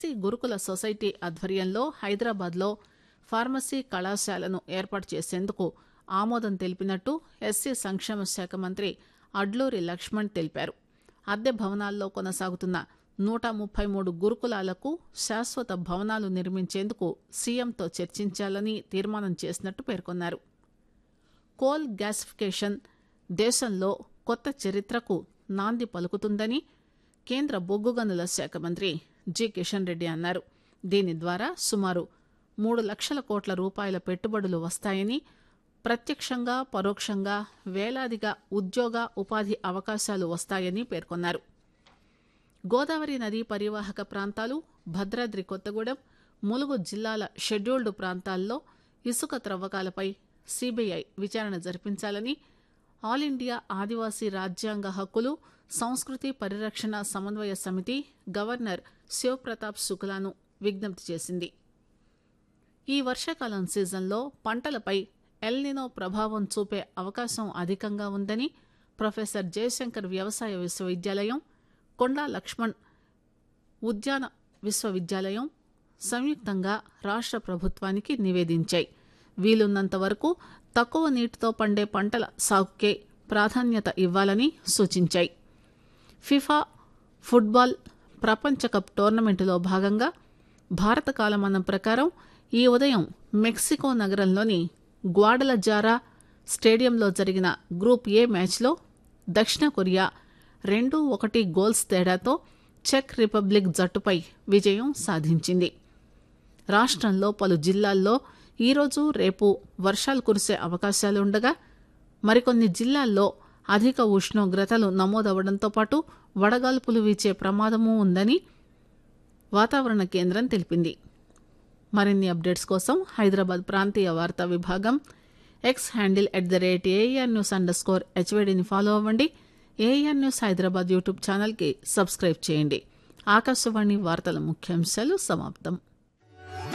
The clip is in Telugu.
ఎస్సీ గురుకుల సొసైటీ ఆధ్వర్యంలో హైదరాబాద్లో ఫార్మసీ కళాశాలను ఏర్పాటు చేసేందుకు ఆమోదం తెలిపినట్టు ఎస్సీ సంక్షేమ శాఖ మంత్రి అడ్లూరి లక్ష్మణ్ తెలిపారు అద్దె భవనాల్లో కొనసాగుతున్న నూట ముప్పై మూడు గురుకులాలకు శాశ్వత భవనాలు నిర్మించేందుకు సీఎంతో చర్చించాలని తీర్మానం చేసినట్టు పేర్కొన్నారు కోల్ గ్యాసిఫికేషన్ దేశంలో కొత్త చరిత్రకు నాంది పలుకుతుందని కేంద్ర బొగ్గు గనుల శాఖ మంత్రి జి కిషన్ రెడ్డి అన్నారు దీని ద్వారా సుమారు మూడు లక్షల కోట్ల రూపాయల పెట్టుబడులు వస్తాయని ప్రత్యక్షంగా పరోక్షంగా వేలాదిగా ఉద్యోగ ఉపాధి అవకాశాలు వస్తాయని పేర్కొన్నారు గోదావరి నదీ పరివాహక ప్రాంతాలు భద్రాద్రి కొత్తగూడెం ములుగు జిల్లాల షెడ్యూల్డ్ ప్రాంతాల్లో ఇసుక త్రవ్వకాలపై సీబీఐ విచారణ జరిపించాలని ఆల్ ఇండియా ఆదివాసీ రాజ్యాంగ హక్కులు సంస్కృతి పరిరక్షణ సమన్వయ సమితి గవర్నర్ శివప్రతాప్ శుక్లాను విజ్ఞప్తి చేసింది ఈ వర్షాకాలం సీజన్లో పంటలపై ఎల్నినో ప్రభావం చూపే అవకాశం అధికంగా ఉందని ప్రొఫెసర్ జయశంకర్ వ్యవసాయ విశ్వవిద్యాలయం కొండా లక్ష్మణ్ ఉద్యాన విశ్వవిద్యాలయం సంయుక్తంగా రాష్ట్ర ప్రభుత్వానికి నివేదించాయి వీలున్నంత వరకు తక్కువ నీటితో పండే పంటల సాగుకే ప్రాధాన్యత ఇవ్వాలని సూచించాయి ఫిఫా ఫుట్బాల్ ప్రపంచ కప్ టోర్నమెంటులో భాగంగా భారత కాలమానం ప్రకారం ఈ ఉదయం మెక్సికో నగరంలోని గ్వాడలజారా స్టేడియంలో జరిగిన గ్రూప్ ఏ మ్యాచ్లో దక్షిణ కొరియా రెండు ఒకటి గోల్స్ తేడాతో చెక్ రిపబ్లిక్ జట్టుపై విజయం సాధించింది రాష్ట్రంలో పలు జిల్లాల్లో ఈరోజు రేపు వర్షాలు కురిసే అవకాశాలుండగా మరికొన్ని జిల్లాల్లో అధిక ఉష్ణోగ్రతలు నమోదవడంతో పాటు వడగాల్పులు వీచే ప్రమాదమూ ఉందని వాతావరణ కేంద్రం తెలిపింది మరిన్ని అప్డేట్స్ కోసం హైదరాబాద్ ప్రాంతీయ వార్తా విభాగం X handle at the rate AIR news underscore హెచ్వేడిని ఫాలో అవ్వండి ఏఆర్ న్యూస్ హైదరాబాద్ యూట్యూబ్ ఛానల్కి సబ్స్క్రైబ్ చేయండి ఆకాశవాణి వార్తల ముఖ్యాంశాలు సమాప్తం